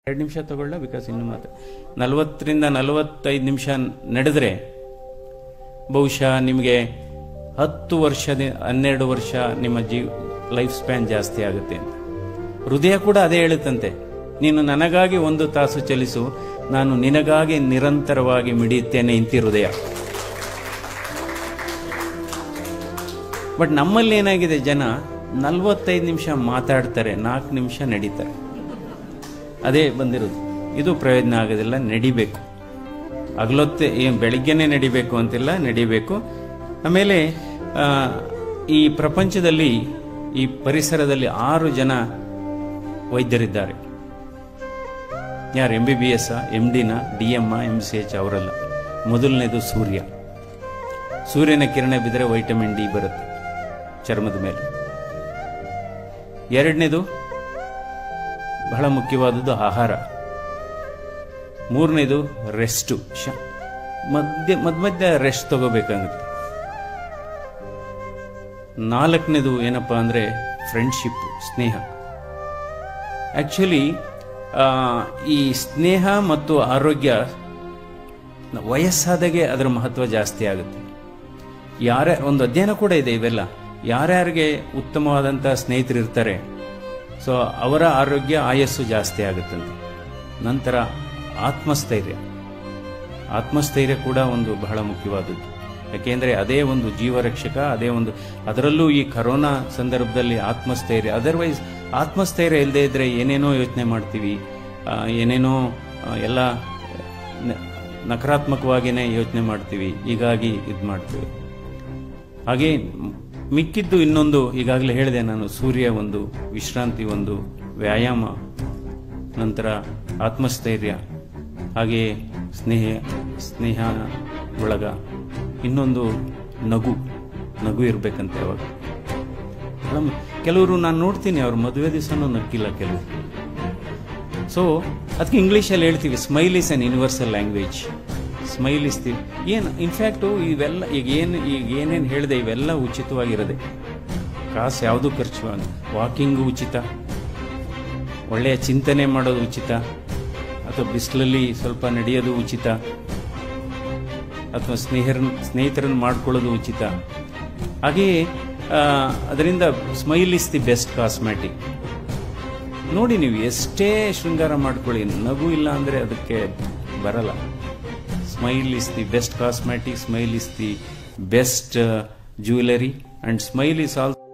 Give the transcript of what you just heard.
ಎರಡು ನಿಮಿಷ ತಗೊಳ್ಳ ಬಿಕಾಸ್ ಇನ್ನು ಮಾತು ನಲವತ್ತರಿಂದ ನಲವತ್ತೈದು ನಿಮಿಷ ನಡೆದ್ರೆ ಬಹುಶಃ ನಿಮಗೆ ಹತ್ತು ವರ್ಷದ ಹನ್ನೆರಡು ವರ್ಷ ನಿಮ್ಮ ಜೀವ ಲೈಫ್ ಸ್ಪ್ಯಾನ್ ಜಾಸ್ತಿ ಆಗುತ್ತೆ ಅಂತ ಹೃದಯ ಕೂಡ ಅದೇ ಹೇಳುತ್ತಂತೆ ನೀನು ನನಗಾಗಿ ಒಂದು ತಾಸು ಚಲಿಸು ನಾನು ನಿನಗಾಗಿ ನಿರಂತರವಾಗಿ ಮಿಡಿಯುತ್ತೇನೆ ಇಂತಿ ಹೃದಯ ಬಟ್ ನಮ್ಮಲ್ಲಿ ಏನಾಗಿದೆ ಜನ ನಲವತ್ತೈದು ನಿಮಿಷ ಮಾತಾಡ್ತಾರೆ ನಾಲ್ಕು ನಿಮಿಷ ನಡೀತಾರೆ ಅದೇ ಬಂದಿರೋದು ಇದು ಪ್ರಯೋಜನ ಆಗೋದಿಲ್ಲ ನಡಿಬೇಕು ಹಗಲೊತ್ತೆ ಏನು ಬೆಳಿಗ್ಗೆನೆ ನಡಿಬೇಕು ಅಂತಿಲ್ಲ ನಡಿಬೇಕು ಆಮೇಲೆ ಆ, ಈ ಪ್ರಪಂಚದಲ್ಲಿ ಈ ಪರಿಸರದಲ್ಲಿ ಆರು ಜನ ವೈದ್ಯರಿದ್ದಾರೆ ಯಾರು M B B S M ಡಿನ D M M C H ಅವರಲ್ಲ ಮೊದಲನೇದು ಸೂರ್ಯ ಸೂರ್ಯನ ಕಿರಣ ಬಿದ್ದರೆ ವೈಟಮಿನ್ ಡಿ ಬರುತ್ತೆ ಚರ್ಮದ ಮೇಲೆ ಎರಡನೇದು ಬಹಳ ಮುಖ್ಯವಾದದ್ದು ಆಹಾರ ಮೂರನೇದು ರೆಸ್ಟು ಶ ಮಧ್ಯ ಮಧ್ಯ ಮಧ್ಯ ರೆಸ್ಟ್ ತಗೋಬೇಕಾಗುತ್ತೆ ನಾಲ್ಕನೇದು ಏನಪ್ಪ ಅಂದರೆ ಫ್ರೆಂಡ್ಶಿಪ್ ಸ್ನೇಹ ಆ್ಯಕ್ಚುಲಿ ಈ ಸ್ನೇಹ ಮತ್ತು ಆರೋಗ್ಯ ವಯಸ್ಸಾದಾಗೆ ಅದರ ಮಹತ್ವ ಜಾಸ್ತಿ ಆಗುತ್ತೆ ಯಾರ ಒಂದು ಅಧ್ಯಯನ ಕೂಡ ಇದೆ ಇವೆಲ್ಲ ಯಾರ್ಯಾರಿಗೆ ಉತ್ತಮವಾದಂಥ ಸ್ನೇಹಿತರು ಇರ್ತಾರೆ ಸೊ ಅವರ ಆರೋಗ್ಯ ಆಯಸ್ಸು ಜಾಸ್ತಿ ಆಗುತ್ತಂತೆ ನಂತರ ಆತ್ಮಸ್ಥೈರ್ಯ ಆತ್ಮಸ್ಥೈರ್ಯ ಕೂಡ ಒಂದು ಬಹಳ ಮುಖ್ಯವಾದದ್ದು ಯಾಕೆಂದರೆ ಅದೇ ಒಂದು ಜೀವರಕ್ಷಕ ಅದೇ ಒಂದು ಅದರಲ್ಲೂ ಈ ಕರೋನಾ ಸಂದರ್ಭದಲ್ಲಿ ಆತ್ಮಸ್ಥೈರ್ಯ ಅದರ್ವೈಸ್ ಆತ್ಮಸ್ಥೈರ್ಯ ಇಲ್ಲದೆ ಇದ್ರೆ ಏನೇನೋ ಯೋಚನೆ ಮಾಡ್ತೀವಿ ಆ, ಏನೇನೋ ಆ, ಎಲ್ಲ ನ- ನಕಾರಾತ್ಮಕವಾಗಿಯೇ ಯೋಚನೆ ಮಾಡ್ತೀವಿ ಹೀಗಾಗಿ ಇದು ಮಾಡ್ತೀವಿ ಹಾಗೆ ಮಿಕ್ಕಿದ್ದು ಇನ್ನೊಂದು ಈಗಾಗಲೇ ಹೇಳಿದೆ ನಾನು ಸೂರ್ಯ ಒಂದು ವಿಶ್ರಾಂತಿ ಒಂದು ವ್ಯಾಯಾಮ ನಂತರ ಆತ್ಮಸ್ಥೈರ್ಯ ಹಾಗೆ ಸ್ನೇಹ ಸ್ನೇಹ ಒಳಗ ಇನ್ನೊಂದು ನಗು ನಗು ಇರಬೇಕಂತೆ ಅವಾಗ ಬಹಳ ಮು- ಕೆಲವರು ನಾನು ನೋಡ್ತೀನಿ ಅವ್ರ ಮದುವೆ ದಿವಸನೂ ನಕ್ಕಿಲ್ಲ ಕೆಲವರು ಸೊ ಅದಕ್ಕೆ ಇಂಗ್ಲೀಷಲ್ಲಿ ಹೇಳ್ತೀವಿ smile is an universal language smile is the ಏನು ಇನ್ಫ್ಯಾಕ್ಟು ಇವೆಲ್ಲ ಈಗ ಏನು ಈಗ ಏನೇನು ಹೇಳಿದೆ ಇವೆಲ್ಲ ಉಚಿತವಾಗಿರೋದೆ ಕಾಸು ಯಾವುದು ಖರ್ಚು ವಾಕಿಂಗು ಉಚಿತ ಒಳ್ಳೆಯ ಚಿಂತನೆ ಮಾಡೋದು ಉಚಿತ ಅಥವಾ ಬಿಸಿಲಲ್ಲಿ ಸ್ವಲ್ಪ ನಡೆಯೋದು ಉಚಿತ ಅಥವಾ ಸ್ನೇಹರ ಸ್ನೇಹಿತರನ್ನು ಮಾಡ್ಕೊಳ್ಳೋದು ಉಚಿತ ಹಾಗೆಯೇ ಆ, ಅದರಿಂದ smile is the best cosmetic ನೋಡಿ ನೀವು ಎಷ್ಟೇ ಶೃಂಗಾರ ಮಾಡ್ಕೊಳ್ಳಿ ನಗು ಇಲ್ಲ ಅಂದರೆ ಅದಕ್ಕೆ ಬರಲ್ಲ smile is the best cosmetic smile is the best jewellery and smile is also